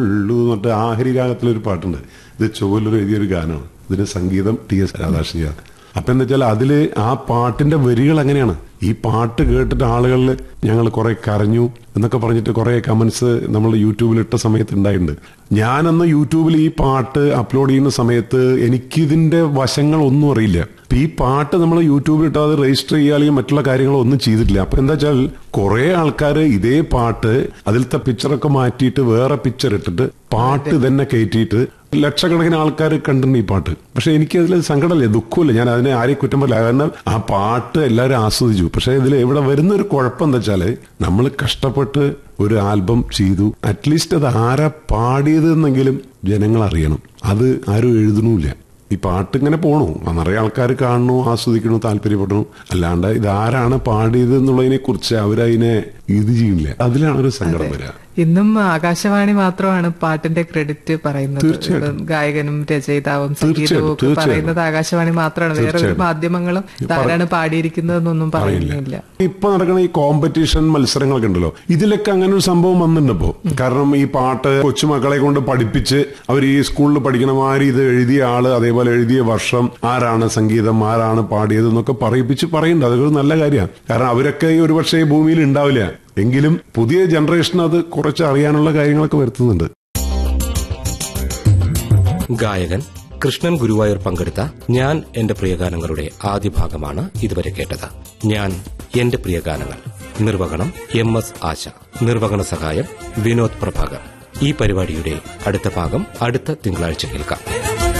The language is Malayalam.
ഉള്ളൂ എന്നിട്ട് ആഹരി രാഗത്തിലൊരു പാട്ടുണ്ട് ഇത് ചൊവ്വലൊരു എഴുതിയൊരു ഗാനമാണ് ഇതിന് സംഗീതം ടി എസ് രാധാകൃഷ്ണയാണ് അപ്പൊ എന്താ വെച്ചാൽ അതില് ആ പാട്ടിന്റെ വരികൾ അങ്ങനെയാണ് ഈ പാട്ട് കേട്ടിട്ട് ആളുകളിൽ ഞങ്ങൾ കുറെ കരഞ്ഞു എന്നൊക്കെ പറഞ്ഞിട്ട് കുറെ കമന്റ്സ് നമ്മൾ യൂട്യൂബിൽ ഇട്ട സമയത്ത് ഉണ്ടായിട്ടുണ്ട് ഞാനന്ന് യൂട്യൂബിൽ ഈ പാട്ട് അപ്ലോഡ് ചെയ്യുന്ന സമയത്ത് എനിക്കിതിന്റെ വശങ്ങളൊന്നും അറിയില്ല അപ്പൊ ഈ പാട്ട് നമ്മൾ യൂട്യൂബിൽ ഇട്ട് അത് രജിസ്റ്റർ ചെയ്യുക അല്ലെങ്കിൽ മറ്റുള്ള കാര്യങ്ങളൊന്നും ചെയ്തിട്ടില്ല അപ്പൊ എന്താ വെച്ചാൽ കുറെ ആൾക്കാർ ഇതേ പാട്ട് അതിലത്തെ പിക്ചറൊക്കെ മാറ്റിയിട്ട് വേറെ പിക്ചർ ഇട്ടിട്ട് പാട്ട് തന്നെ കയറ്റിയിട്ട് ലക്ഷക്കണക്കിന് ആൾക്കാർ കണ്ടിട്ടുണ്ട് ഈ പാട്ട് പക്ഷെ എനിക്ക് അതിൽ സങ്കടമല്ലേ ദുഃഖമില്ല ഞാൻ അതിനെ ആരെയും കുറ്റം പറയില്ല കാരണം ആ പാട്ട് എല്ലാവരും ആസ്വദിച്ചു പക്ഷെ ഇതിൽ ഇവിടെ വരുന്ന ഒരു കുഴപ്പം എന്താ വെച്ചാല് നമ്മൾ കഷ്ടപ്പെട്ട് ഒരു ആൽബം ചെയ്തു അറ്റ്ലീസ്റ്റ് അത് ആരാ പാടിയത് എന്നെങ്കിലും ജനങ്ങൾ അറിയണം അത് ആരും എഴുതണമില്ല ഈ പാട്ട് ഇങ്ങനെ പോണു നിറയെ ആൾക്കാർ കാണണു ആസ്വദിക്കണു താല്പര്യപ്പെടണു അല്ലാണ്ട് ഇതാരാണ് പാടിയത് എന്നുള്ളതിനെ കുറിച്ച് അവരതിനെ ഇത് ചെയ്യില്ല അതിലാണ് ഒരു സങ്കടം വരിക ഇന്നും ആകാശവാണി മാത്രമാണ് പാട്ടിന്റെ ക്രെഡിറ്റ് പറയുന്നത് തീർച്ചയായിട്ടും. ഇപ്പം ഗായകനും രചയിതാവും തീർച്ചയായിട്ടും, സംഗീതവും ഒക്കെ തീർച്ചയായിട്ടും. പറയുന്നത് ആകാശവാണി മാത്രമാണ് വേറെ ഒരു തീർച്ചയായിട്ടും. മാധ്യമങ്ങളും ഇതാരാണ് പാടിയിരിക്കുന്നതെന്നൊന്നും പറയുന്നില്ല ഇപ്പൊ നടക്കുന്ന ഈ കോമ്പറ്റീഷൻ മത്സരങ്ങളൊക്കെ ഉണ്ടല്ലോ ഇതിലൊക്കെ അങ്ങനെ ഒരു സംഭവം വന്നിട്ടുണ്ട് ഇപ്പോ കാരണം ഈ പാട്ട് കൊച്ചുമക്കളെ കൊണ്ട് പഠിപ്പിച്ച് അവർ ഈ സ്കൂളിൽ പഠിക്കണ മാതിരി ഇത് എഴുതിയ ആള് അതേപോലെ എഴുതിയ വർഷം ആരാണ് സംഗീതം ആരാണ് പാടിയത് എന്നൊക്കെ പറയിപ്പിച്ച് പറയുന്നുണ്ട് അതൊക്കെ ഒരു നല്ല കാര്യമാണ് കാരണം അവരൊക്കെ ഈ ഒരു പക്ഷേ ഈ ഭൂമിയിൽ ഉണ്ടാവില്ല എങ്കിലും പുതിയ ജനറേഷൻ അത് കുറച്ച് അറിയാനുള്ള കാര്യങ്ങളൊക്കെ വരുത്തുന്നുണ്ട് ഗായകൻ കൃഷ്ണൻ ഗുരുവായൂർ പങ്കെടുത്ത ഞാൻ എന്റെ പ്രിയഗാനങ്ങളുടെ ആദ്യ ഭാഗമാണ് ഇതുവരെ കേട്ടത് ഞാൻ എന്റെ പ്രിയഗാനങ്ങൾ നിർവഹണം എം എസ് ആശ നിർവഹണ സഹായം വിനോദ് പ്രഭാകർ ഈ പരിപാടിയുടെ അടുത്ത ഭാഗം അടുത്ത തിങ്കളാഴ്ച കേൾക്കാം